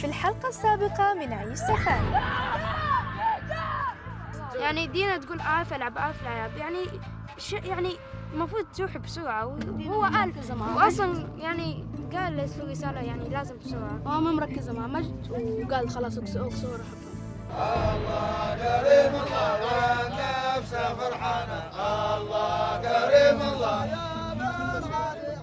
في الحلقة السابقة من عيش سفاري يعني دينا تقول آف ألعب آف ألعب يعني ش يعني المفروض تروح بسرعة وهو قال وأصلا يعني قال له رسالة يعني لازم بسرعة هو ما مركزة مع مجد وقال خلاص اكسور اكسور الله كريم الله والنفس فرحانة الله كريم الله يا من علي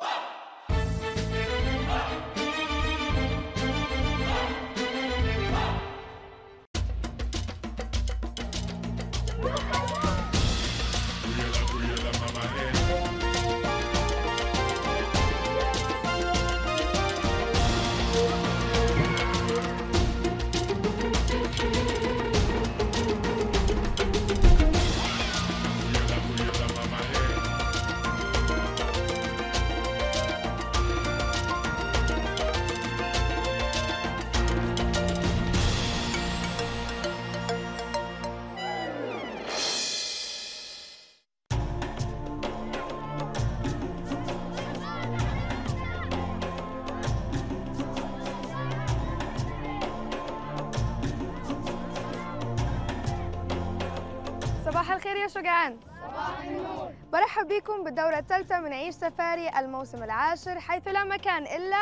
صباح الخير يا شجعان صباح النور برحب بكم بالدورة الثالثة من عيش سفاري الموسم العاشر حيث لا مكان إلا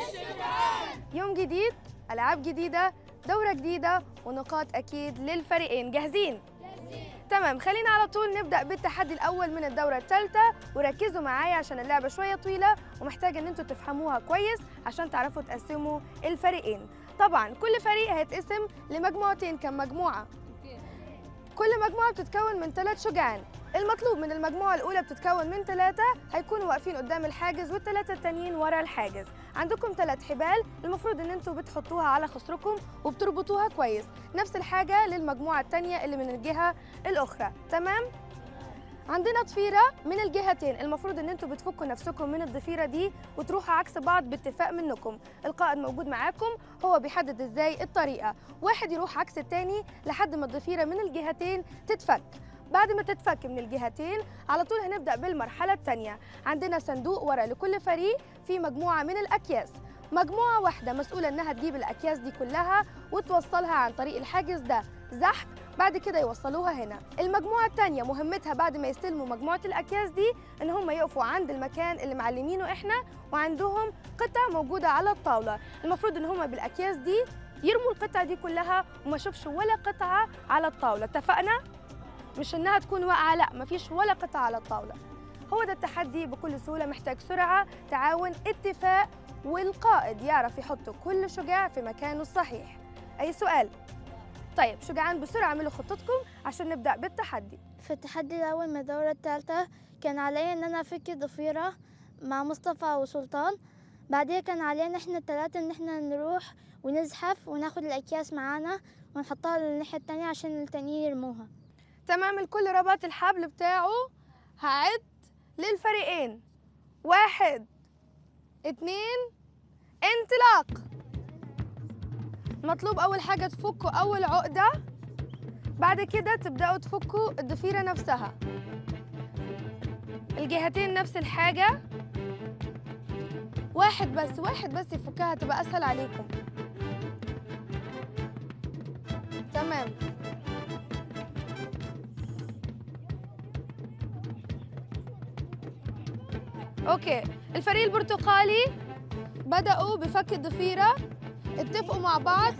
يوم جديد ألعاب جديدة دورة جديدة ونقاط أكيد للفريقين جاهزين؟ تمام خلينا على طول نبدأ بالتحدي الأول من الدورة الثالثة وركزوا معايا عشان اللعبة شوية طويلة ومحتاجة إن انتوا تفهموها كويس عشان تعرفوا تقسموا الفريقين طبعا كل فريق هيتقسم لمجموعتين كم مجموعة كل مجموعة بتتكون من ثلاث شجعان المطلوب من المجموعة الأولى بتتكون من ثلاثة هيكونوا واقفين قدام الحاجز والثلاثة التانيين ورا الحاجز عندكم ثلاث حبال المفروض ان انتوا بتحطوها على خصركم وبتربطوها كويس نفس الحاجة للمجموعة التانية اللي من الجهة الأخرى تمام؟ عندنا ضفيرة من الجهتين المفروض ان انتوا بتفكوا نفسكم من الضفيرة دي وتروحوا عكس بعض باتفاق منكم القائد موجود معاكم هو بيحدد ازاي الطريقة واحد يروح عكس التاني لحد ما الضفيرة من الجهتين تتفك بعد ما تتفك من الجهتين على طول هنبدأ بالمرحلة الثانية عندنا صندوق ورا لكل فريق في مجموعة من الأكياس مجموعة واحدة مسؤولة إنها تجيب الأكياس دي كلها وتوصلها عن طريق الحاجز ده زحف بعد كده يوصلوها هنا المجموعة التانية مهمتها بعد ما يستلموا مجموعة الأكياس دي إن هم يقفوا عند المكان اللي معلمينه إحنا وعندهم قطع موجودة على الطاولة المفروض إن هم بالأكياس دي يرموا القطع دي كلها وما شوفش ولا قطعة على الطاولة اتفقنا؟ مش إنها تكون واقعة لا مفيش ولا قطعة على الطاولة هو ده التحدي بكل سهولة محتاج سرعة تعاون اتفاق والقائد يعرف يحط كل شجاع في مكانه الصحيح أي سؤال؟ طيب شجعان بسرعة اعملوا خطتكم عشان نبدأ بالتحدي في التحدي الأول من الدورة الثالثة كان علي إن أنا أفك ضفيرة مع مصطفى وسلطان بعدين كان علينا إحنا التلاتة إن إحنا نروح ونزحف وناخد الأكياس معانا ونحطها للناحية التانية عشان التانيين يرموها تمام الكل ربط الحبل بتاعه هعد للفريقين واحد اتنين انطلاق مطلوب أول حاجة تفكوا أول عقدة بعد كده تبدأوا تفكوا الضفيرة نفسها الجهتين نفس الحاجة واحد بس واحد بس يفكها تبقى أسهل عليكم تمام اوكي الفريق البرتقالي بدأوا بفك الضفيرة اتفقوا مع بعض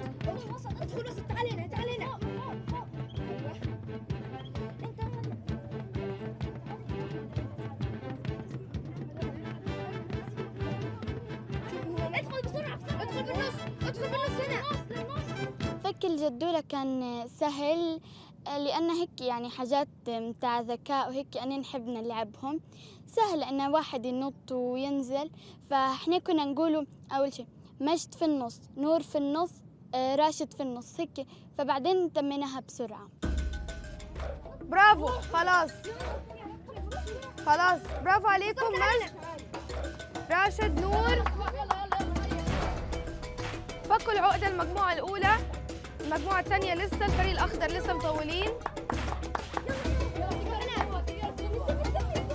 فك الجدولة كان سهل لأن هيك يعني حاجات متاع ذكاء وهيك أنا نحب نلعبهم سهل أن واحد ينط وينزل فإحنا كنا نقولوا أول شيء مجد في النص نور في النص آه، راشد في النص هيك فبعدين تميناها بسرعة برافو خلاص خلاص برافو عليكم مجد راشد نور فكوا العقدة المجموعة الأولى المجموعة الثانية لسه الفريق الأخضر لسه مطولين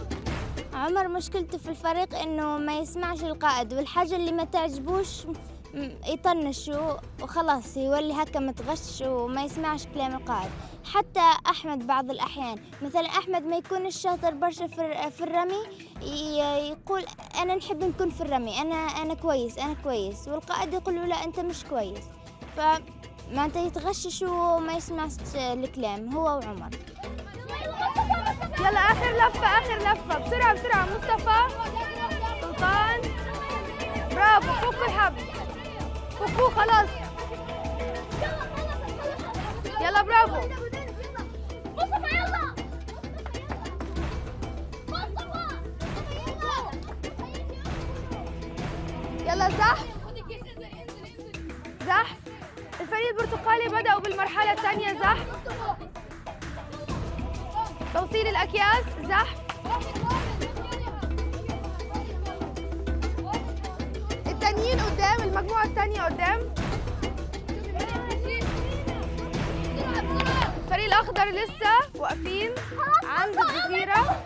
عمر مشكلته في الفريق انه ما يسمعش القائد والحاجة اللي ما تعجبوش م- يطنشوا وخلاص يولي هكا متغش وما يسمعش كلام القائد حتى أحمد بعض الأحيان مثلا أحمد ما يكون الشاطر برشا في الر- في الرمي ي- يقول أنا نحب نكون في الرمي أنا أنا كويس أنا كويس والقائد يقول له لا أنت مش كويس ف معناتها يتغشش وما يسمعش الكلام هو وعمر يلا آخر لفة آخر لفة بسرعة بسرعة مصطفى سلطان برافو فكوا الحبل فكوه خلاص يلا برافو يلا زحف زحف الفريق البرتقالي بدأوا بالمرحلة الثانية زحف توصيل الأكياس زحف التانيين قدام المجموعة التانية قدام الفريق الأخضر لسه واقفين عند الجزيرة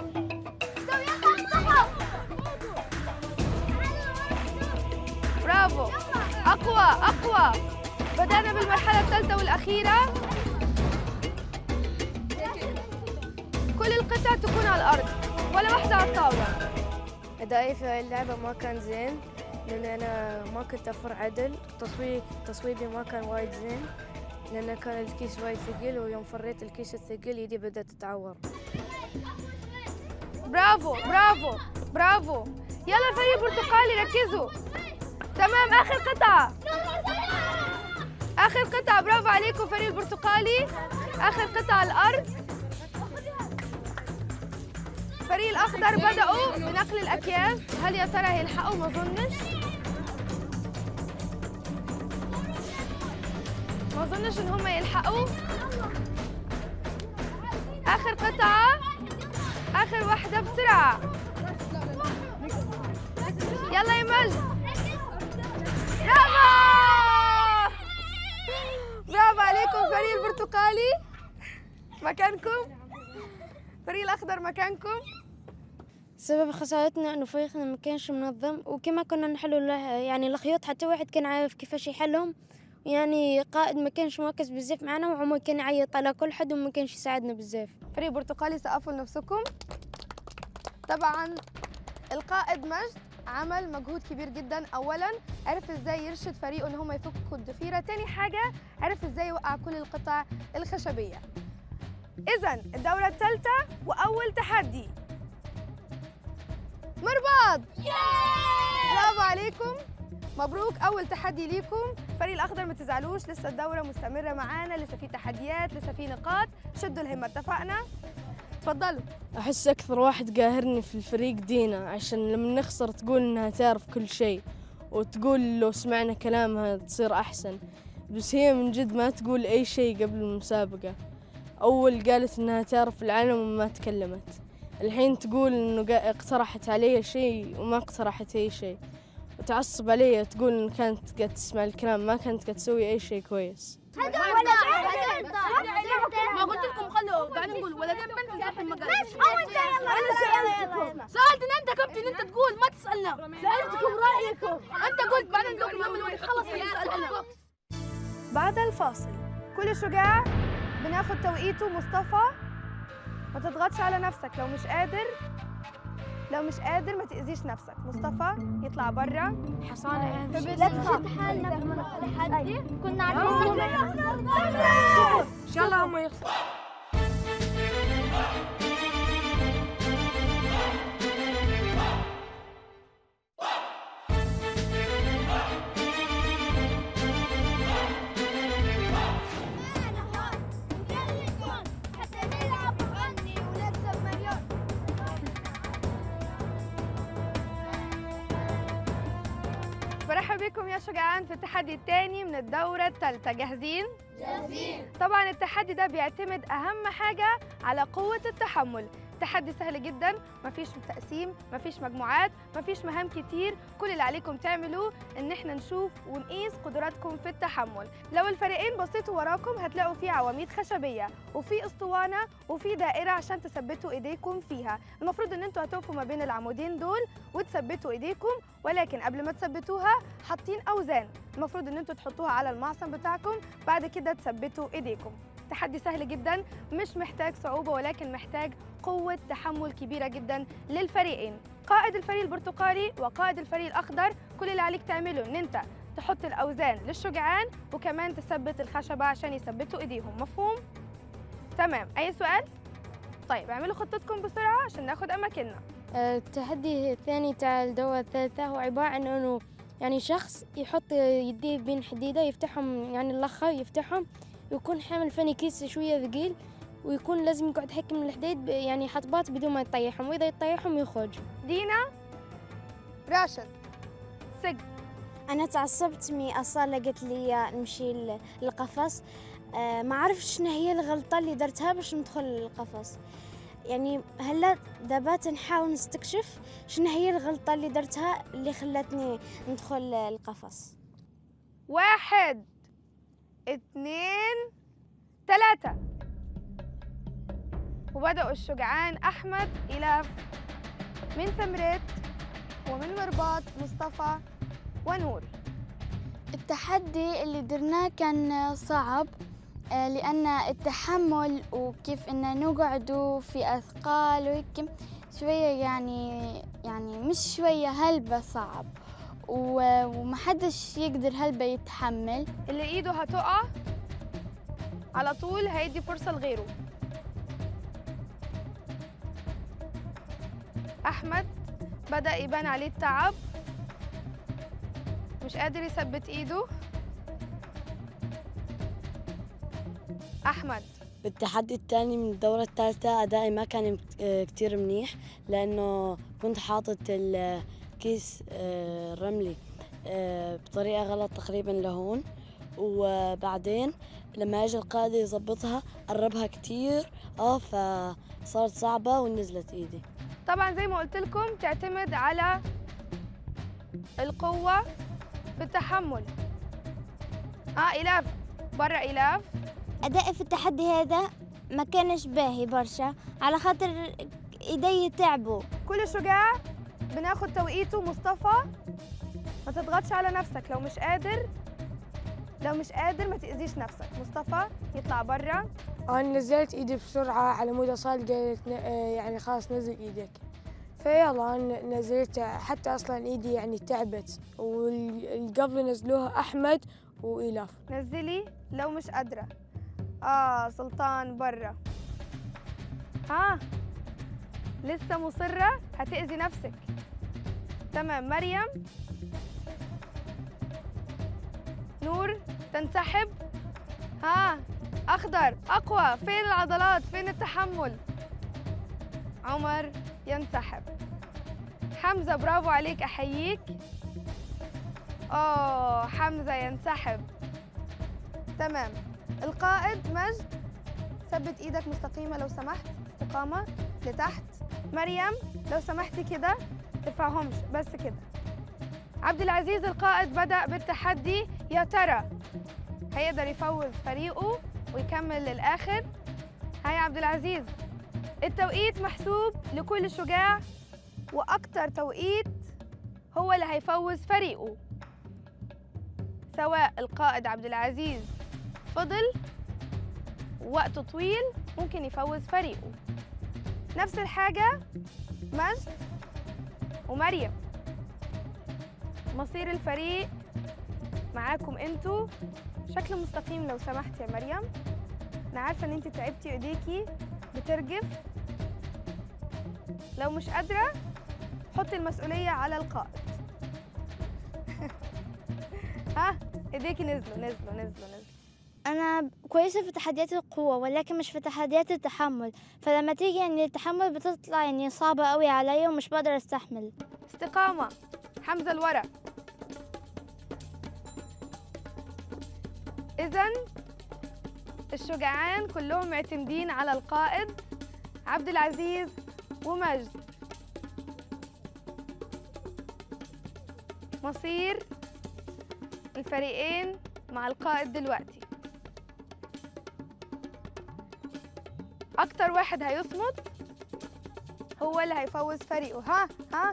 برافو أقوى أقوى بدأنا بالمرحلة الثالثة والأخيرة كل القطع تكون على الأرض ولا واحدة على الطاولة أدائي في اللعبة ما كان زين لأن أنا ما كنت أفر عدل تصويب تصويبي ما كان وايد زين لأن كان الكيس وايد ثقيل ويوم فريت الكيس الثقيل يدي بدأت تتعور برافو برافو برافو يلا الفريق البرتقالي ركزوا تمام آخر قطعة آخر قطعة برافو عليكم فريق البرتقالي آخر قطعة على الأرض الفريق الأخضر بدأوا بنقل الأكياس هل يا ترى هيلحقوا ما أظنش ما أظنش إن هم يلحقوا آخر قطعة آخر واحدة بسرعة يلا يا مجد برافو برافو عليكم فريق البرتقالي مكانكم فريق الأخضر مكانكم سبب خسارتنا انه فريقنا ما كانش منظم وكما كنا نحلوا له يعني الخيوط حتى واحد كان عارف كيفاش يحلهم يعني قائد ما كانش مركز بزاف معنا وعمر كان يعيط على كل حد وما كانش يساعدنا بزاف فريق البرتقالي سقفوا لنفسكم طبعا القائد مجد عمل مجهود كبير جدا اولا عرف ازاي يرشد فريقه ان هم يفكوا الضفيره تاني حاجه عرف ازاي يوقع كل القطع الخشبيه اذا الدوره الثالثه واول تحدي مرباط برافو عليكم مبروك اول تحدي ليكم فريق الاخضر ما تزعلوش لسه الدوره مستمره معانا لسه في تحديات لسه في نقاط شدوا الهمه اتفقنا تفضلوا أحس أكثر واحد قاهرني في الفريق دينا عشان لما نخسر تقول إنها تعرف كل شيء وتقول لو سمعنا كلامها تصير أحسن بس هي من جد ما تقول أي شيء قبل المسابقة أول قالت إنها تعرف العالم وما تكلمت الحين تقول إنه قا- اقترحت علي شيء وما اقترحت أي شيء وتعصب علي تقول إن كانت قاعد تسمع الكلام ما كانت قاعد تسوي أي شيء كويس ما قلت لكم خلوا قاعدين نقول ولدين بنت الكابتن ما قال سألتنا انت كابتن انت تقول ما تسالنا سالتكم رايكم انت قلت بعدين تقول اليوم الولي خلص سالنا بعد الفاصل كل شجاع بناخد توقيته مصطفى ما تضغطش على نفسك لو مش قادر لو مش قادر ما تأذيش نفسك مصطفى يطلع برا حصانه لا تشد حالنا في التحدي كنا عارفين ان شاء الله هم يخسروا برحب بكم يا شجعان في التحدي الثاني من الدورة الثالثة جاهزين؟ جاهزين طبعا التحدي ده بيعتمد أهم حاجة على قوة التحمل تحدي سهل جدا مفيش تقسيم مفيش مجموعات مفيش مهام كتير كل اللي عليكم تعملوه ان احنا نشوف ونقيس قدراتكم في التحمل لو الفريقين بصيتوا وراكم هتلاقوا في عواميد خشبيه وفي اسطوانه وفي دائره عشان تثبتوا ايديكم فيها المفروض ان انتوا هتقفوا ما بين العمودين دول وتثبتوا ايديكم ولكن قبل ما تثبتوها حاطين اوزان المفروض ان انتوا تحطوها على المعصم بتاعكم بعد كده تثبتوا ايديكم تحدي سهل جدا مش محتاج صعوبة ولكن محتاج قوة تحمل كبيرة جدا للفريقين قائد الفريق البرتقالي وقائد الفريق الأخضر كل اللي عليك تعمله إن أنت تحط الأوزان للشجعان وكمان تثبت الخشبة عشان يثبتوا إيديهم مفهوم؟ تمام أي سؤال؟ طيب اعملوا خطتكم بسرعة عشان ناخد أماكننا آه، التحدي الثاني تاع الدورة الثالثة هو عبارة عن إنه يعني شخص يحط يديه بين حديدة يفتحهم يعني اللخة يفتحهم ويكون حامل فني كيس شوية ثقيل ويكون لازم يقعد يحكم الحديد ب- يعني حطبات بدون ما يطيحهم وإذا يطيحهم يخرج دينا راشد سج أنا تعصبت مي أصالة قالت لي نمشي ل- للقفص آه، ما عرفش شنو هي الغلطة اللي درتها باش ندخل للقفص يعني هلا دابا نحاول نستكشف شنو هي الغلطة اللي درتها اللي خلتني ندخل القفص واحد اتنين تلاتة وبدأوا الشجعان أحمد إلاف من ثمرت ومن مرباط مصطفى ونور التحدي اللي درناه كان صعب آه، لأن التحمل وكيف إن نقعدوا في أثقال وهيك شوية يعني يعني مش شوية هلبة صعب و- ومحدش يقدر هلبة يتحمل اللي إيده هتقع على طول هيدي فرصة لغيره أحمد بدأ يبان عليه التعب مش قادر يثبت إيده أحمد بالتحدي الثاني من الدورة الثالثة أدائي ما كان مت- آه، كتير منيح لأنه كنت حاطط الكيس آه، الرملي آه، بطريقة غلط تقريبا لهون وبعدين لما اجى القائد يظبطها قربها كتير اه فصارت صعبة ونزلت ايدي طبعا زي ما قلت لكم تعتمد على القوة في التحمل اه إلاف برا إلاف أدائي في التحدي هذا ما كانش باهي برشا على خاطر إيدي تعبوا كل شجاع بناخد توقيته مصطفى ما تضغطش على نفسك لو مش قادر لو مش قادر ما تأذيش نفسك مصطفى يطلع برا أنا نزلت إيدي بسرعة على مود أصال قالت ن- آه، يعني خلاص نزل إيدك فيلا أنا نزلت حتى أصلا إيدي يعني تعبت واللي قبل نزلوها أحمد وإلاف نزلي لو مش قادرة آه سلطان برا ها لسه مصرة هتأذي نفسك تمام مريم نور تنسحب ها أخضر أقوى فين العضلات فين التحمل عمر ينسحب حمزة برافو عليك أحييك آه حمزة ينسحب تمام القائد مجد ثبت ايدك مستقيمة لو سمحت استقامة لتحت مريم لو سمحتي كده ترفعهمش بس كده عبد العزيز القائد بدأ بالتحدي يا ترى هيقدر يفوز فريقه ويكمل للآخر هاي عبد العزيز التوقيت محسوب لكل شجاع وأكتر توقيت هو اللي هيفوز فريقه سواء القائد عبد العزيز فضل وقت طويل ممكن يفوز فريقه نفس الحاجة مجد ومريم مصير الفريق معاكم انتوا شكل مستقيم لو سمحت يا مريم انا عارفه ان انت تعبتي ايديكي بترجف لو مش قادره حطي المسؤوليه على القائد ها ايديكي نزلوا نزلوا نزلوا نزلوا أنا كويسة في تحديات القوة ولكن مش في تحديات التحمل فلما تيجي يعني التحمل بتطلع يعني صعبة قوي عليا ومش بقدر أستحمل استقامة حمزة الورق إذا الشجعان كلهم معتمدين على القائد عبد العزيز ومجد مصير الفريقين مع القائد دلوقتي أكتر واحد هيصمت هو اللي هيفوز فريقه ها ها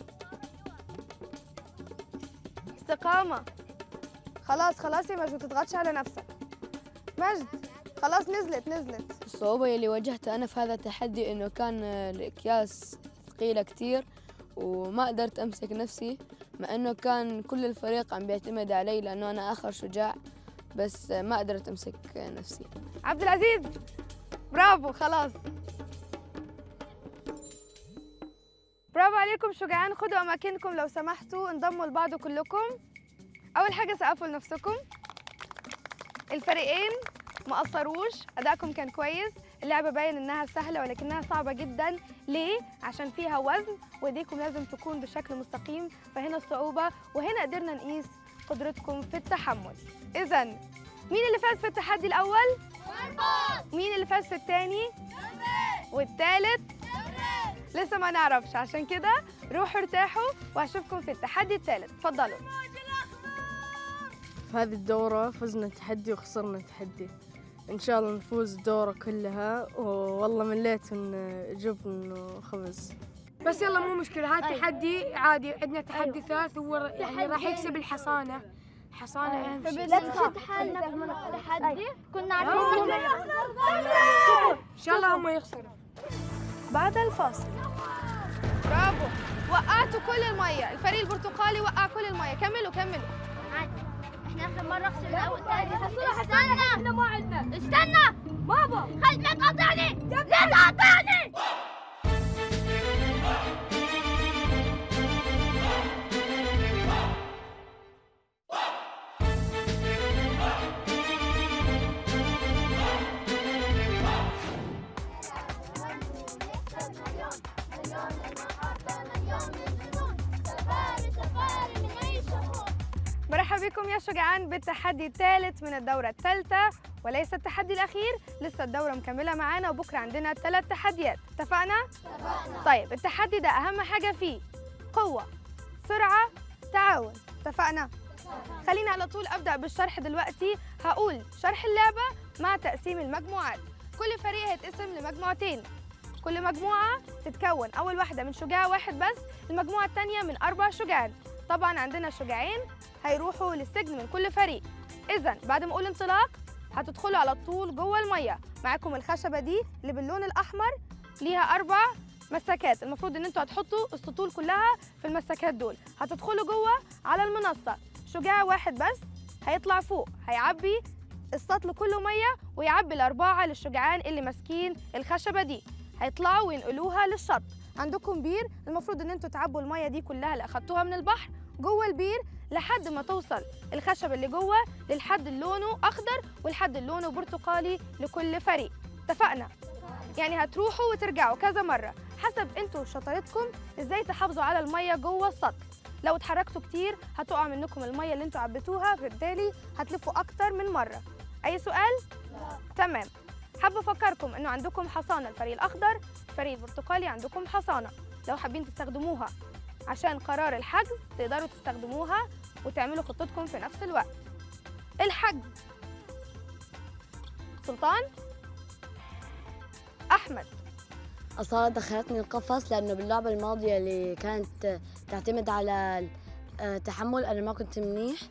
استقامة خلاص خلاص يا مجد ما تضغطش على نفسك مجد خلاص نزلت نزلت الصعوبة اللي واجهتها أنا في هذا التحدي إنه كان الأكياس ثقيلة كتير وما قدرت أمسك نفسي مع إنه كان كل الفريق عم بيعتمد علي لأنه أنا آخر شجاع بس ما قدرت أمسك نفسي عبد العزيز برافو خلاص برافو عليكم شجعان خدوا أماكنكم لو سمحتوا انضموا لبعض كلكم أول حاجة سقفوا لنفسكم الفريقين ما قصروش أدائكم كان كويس اللعبة باين إنها سهلة ولكنها صعبة جدا ليه؟ عشان فيها وزن وإيديكم لازم تكون بشكل مستقيم فهنا الصعوبة وهنا قدرنا نقيس قدرتكم في التحمل إذا مين اللي فاز في التحدي الأول؟ مين اللي فاز في الثاني؟ والثالث؟ لسه ما نعرفش عشان كده روحوا ارتاحوا وهشوفكم في التحدي الثالث اتفضلوا في هذه الدورة فزنا تحدي وخسرنا تحدي إن شاء الله نفوز الدورة كلها والله مليت من جبن وخبز بس يلا مو مشكلة هذا التحدي عادي عندنا تحدي ثالث هو يعني راح يكسب الحصانة حصانة أهم شيء لا تشد حالنا تحدي كنا عارفين إن شاء الله هم يخسروا بعد الفاصل برافو وقعتوا كل المية الفريق البرتقالي وقع كل المية كملوا كملوا عادي احنا اخر مرة خسرنا اول استنى احنا ما عندنا استنى بابا خل لا تقاطعني لا تقاطعني مرحبا بكم يا شجعان بالتحدي الثالث من الدورة الثالثة وليس التحدي الأخير لسه الدورة مكملة معانا وبكرة عندنا ثلاث تحديات اتفقنا؟ اتفقنا طيب التحدي ده أهم حاجة فيه قوة سرعة تعاون اتفقنا؟ خلينا على طول أبدأ بالشرح دلوقتي هقول شرح اللعبة مع تقسيم المجموعات كل فريق هيتقسم لمجموعتين كل مجموعة تتكون أول واحدة من شجاع واحد بس المجموعة الثانية من أربع شجعان طبعا عندنا شجاعين هيروحوا للسجن من كل فريق اذا بعد ما اقول انطلاق هتدخلوا على طول جوه الميه معاكم الخشبه دي اللي باللون الاحمر ليها اربع مساكات المفروض ان انتوا هتحطوا السطول كلها في المساكات دول هتدخلوا جوه على المنصه شجاع واحد بس هيطلع فوق هيعبي السطل كله ميه ويعبي الاربعه للشجعان اللي ماسكين الخشبه دي هيطلعوا وينقلوها للشط عندكم بير المفروض ان انتوا تعبوا الميه دي كلها اللي اخدتوها من البحر جوه البير لحد ما توصل الخشب اللي جوه للحد اللي لونه اخضر والحد اللي لونه برتقالي لكل فريق اتفقنا يعني هتروحوا وترجعوا كذا مره حسب انتوا شطارتكم ازاي تحافظوا على الميه جوه السطح لو اتحركتوا كتير هتقع منكم الميه اللي انتوا عبيتوها بالتالي هتلفوا اكتر من مره اي سؤال لا. تمام حابه افكركم انه عندكم حصانه الفريق الاخضر الفريق البرتقالي عندكم حصانه لو حابين تستخدموها عشان قرار الحجز تقدروا تستخدموها وتعملوا خطتكم في نفس الوقت الحجز سلطان احمد أصلا دخلتني القفص لأنه باللعبة الماضية اللي كانت تعتمد على التحمل أنا ما كنت منيح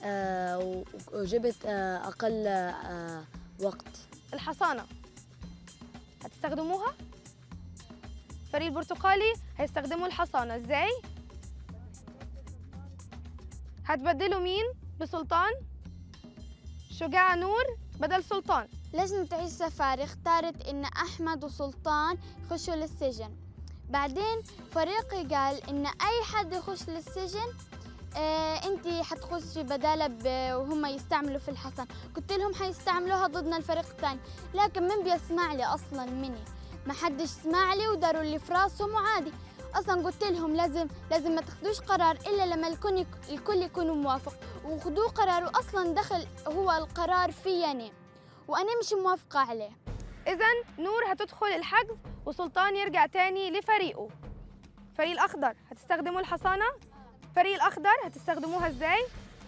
وجبت أقل وقت الحصانة هتستخدموها؟ الفريق البرتقالي هيستخدموا الحصانة ازاي؟ هتبدلوا مين بسلطان؟ شجاع نور بدل سلطان لجنة عيش سفاري اختارت إن أحمد وسلطان يخشوا للسجن بعدين فريقي قال إن أي حد يخش للسجن آه انت حتخشي بدالة وهم يستعملوا في الحصن قلت لهم حيستعملوها ضدنا الفريق الثاني لكن من بيسمع لي اصلا مني ما حدش سمع لي وداروا اللي في راسهم وعادي اصلا قلت لهم لازم لازم ما تاخدوش قرار الا لما الكل الكل يكون موافق وخذوه قرار واصلا دخل هو القرار في أنا وانا مش موافقه عليه اذا نور هتدخل الحجز وسلطان يرجع تاني لفريقه فريق الأخضر هتستخدموا الحصانة فريق الأخضر هتستخدموها إزاي؟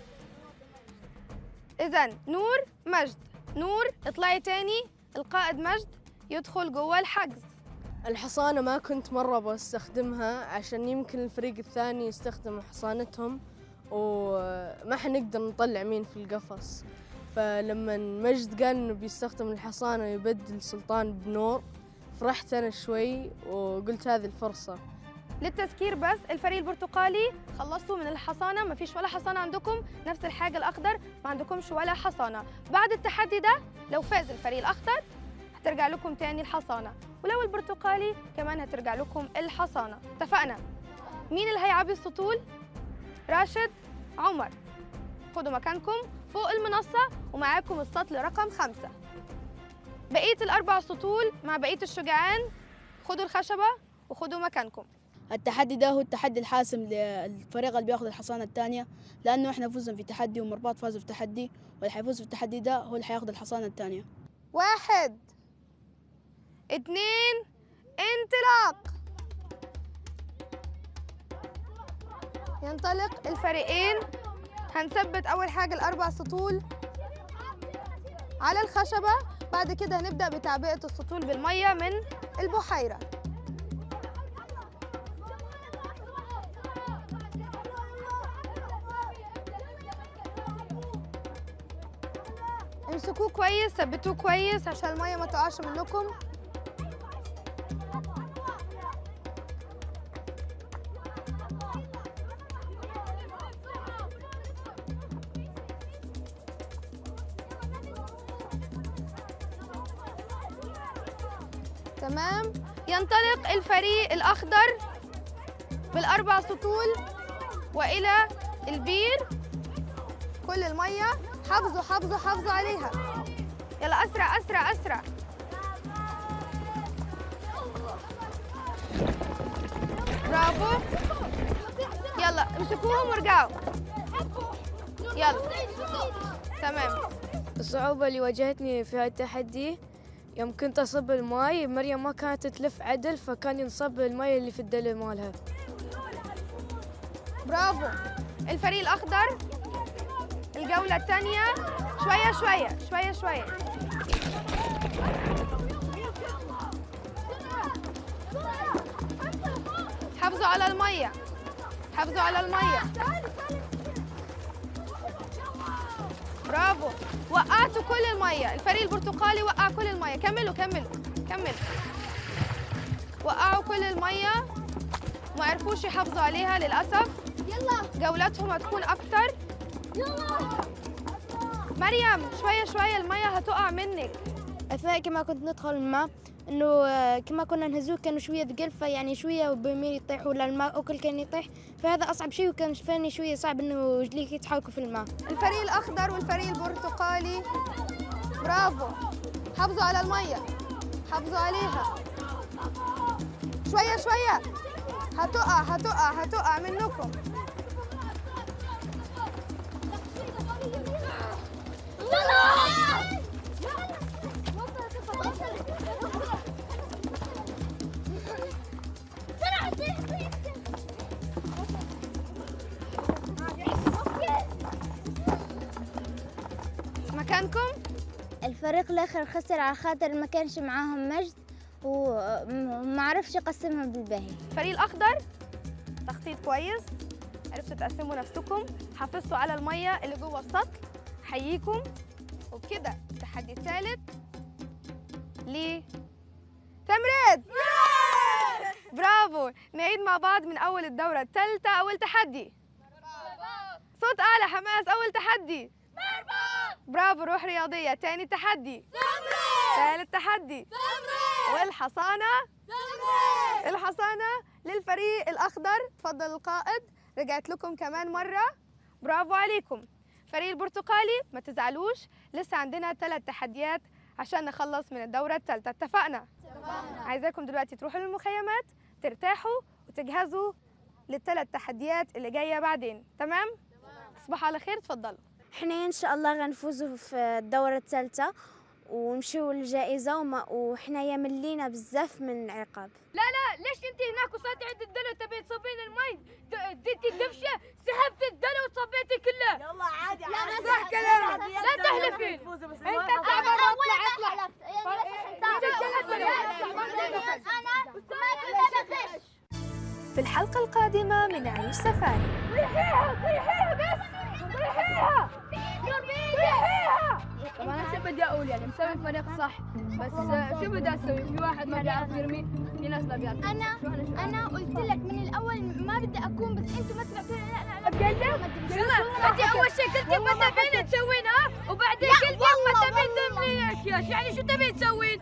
إذا نور مجد نور اطلعي تاني القائد مجد يدخل جوه الحجز الحصانة ما كنت مرة بستخدمها عشان يمكن الفريق الثاني يستخدم حصانتهم وما حنقدر نطلع مين في القفص فلما مجد قال انه بيستخدم الحصانة يبدل سلطان بنور فرحت انا شوي وقلت هذه الفرصة للتذكير بس الفريق البرتقالي خلصتوا من الحصانه ما فيش ولا حصانه عندكم نفس الحاجه الاخضر ما عندكمش ولا حصانه بعد التحدي ده لو فاز الفريق الاخضر هترجع لكم تاني الحصانه ولو البرتقالي كمان هترجع لكم الحصانه اتفقنا مين اللي هيعبي السطول راشد عمر خدوا مكانكم فوق المنصه ومعاكم السطل رقم خمسة بقيه الاربع سطول مع بقيه الشجعان خدوا الخشبه وخدوا مكانكم التحدي ده هو التحدي الحاسم للفريق اللي بياخذ الحصانة الثانية لأنه احنا فزنا في تحدي ومرباط فازوا في تحدي واللي حيفوز في التحدي ده هو اللي حياخذ الحصانة الثانية واحد اتنين انطلاق ينطلق الفريقين هنثبت أول حاجة الأربع سطول على الخشبة بعد كده هنبدأ بتعبئة السطول بالمية من البحيرة امسكوه كويس ثبتوه كويس عشان المية ما تقعش منكم تمام ينطلق الفريق الأخضر بالأربع سطول وإلى البير كل المية حافظوا حافظوا حافظوا عليها يلا أسرع أسرع أسرع برافو يلا امسكوهم وارجعوا يلا تمام الصعوبة اللي واجهتني في هالتحدي يوم كنت أصب الماي مريم ما كانت تلف عدل فكان ينصب الماي اللي في الدلة مالها برافو الفريق الأخضر الجولة الثانية شوية شوية شوية شوية حافظوا على المية حافظوا على المية برافو وقعتوا كل المية الفريق البرتقالي وقع كل المية كملوا كملوا كملوا وقعوا كل المية ما عرفوش يحافظوا عليها للأسف يلا جولتهم هتكون أكتر مريم شوية شوية المية هتقع منك أثناء كما كنت ندخل الماء إنه آه، كما كنا نهزوه كانوا شوية ثقيل فيعني شوية وبيميل يطيح ولا الماء أكل كان يطيح فهذا أصعب شيء وكان فاني شوية صعب إنه رجليك يتحركوا في الماء الفريق الأخضر والفريق البرتقالي برافو حافظوا على المية حافظوا عليها شوية شوية هتقع هتقع هتقع منكم مكانكم الفريق الآخر خسر على خاطر ما كانش معاهم مجد وما عرفش يقسمها بالباهي الفريق الأخضر تخطيط كويس عرفتوا تقسموا نفسكم حافظتوا على المية اللي جوه السطل حييكم وبكده التحدي الثالث ل تمريد برافو نعيد مع بعض من أول الدورة الثالثة أول تحدي صوت أعلى حماس أول تحدي برافو روح رياضية تاني تحدي ثالث تحدي والحصانة الحصانة للفريق الأخضر تفضل القائد رجعت لكم كمان مرة برافو عليكم فريق البرتقالي ما تزعلوش لسه عندنا ثلاث تحديات عشان نخلص من الدورة الثالثة اتفقنا؟ عايزاكم دلوقتي تروحوا للمخيمات ترتاحوا وتجهزوا للثلاث تحديات اللي جاية بعدين تمام؟ تصبحوا على خير تفضلوا احنا ان شاء الله غنفوزوا في الدورة الثالثة ونمشيو للجائزة وما وحنا يملينا بزاف من العقاب لا لا ليش انت هناك وصلتي عند الدلو تبي تصبين المي ديتي الدبشه سحبت الدلو وصبيتي كله يلا عادي لا عادي. ما صح كلامك عادي، لا يلا تحلفين يفوزوا بس انت ما اطلع أبغى. برا أنا اطلع اطلع في الحلقة القادمة من عيش سفاري طيحيها طيحيها بس طيحيها طيحيها طب انا شو بدي اقول يعني مسوي فريق صح بس شو بدي اسوي في واحد ما بيعرف يرمي في ناس ما بيعرف انا انا قلت لك من الاول ما بدي اكون بس انتم ما سمعتوني لا لا لا يلا انت اول شيء قلتي ما تبين تسوين ها وبعدين قلتي ما تبين تبني اكياس يعني شو تبين تسوين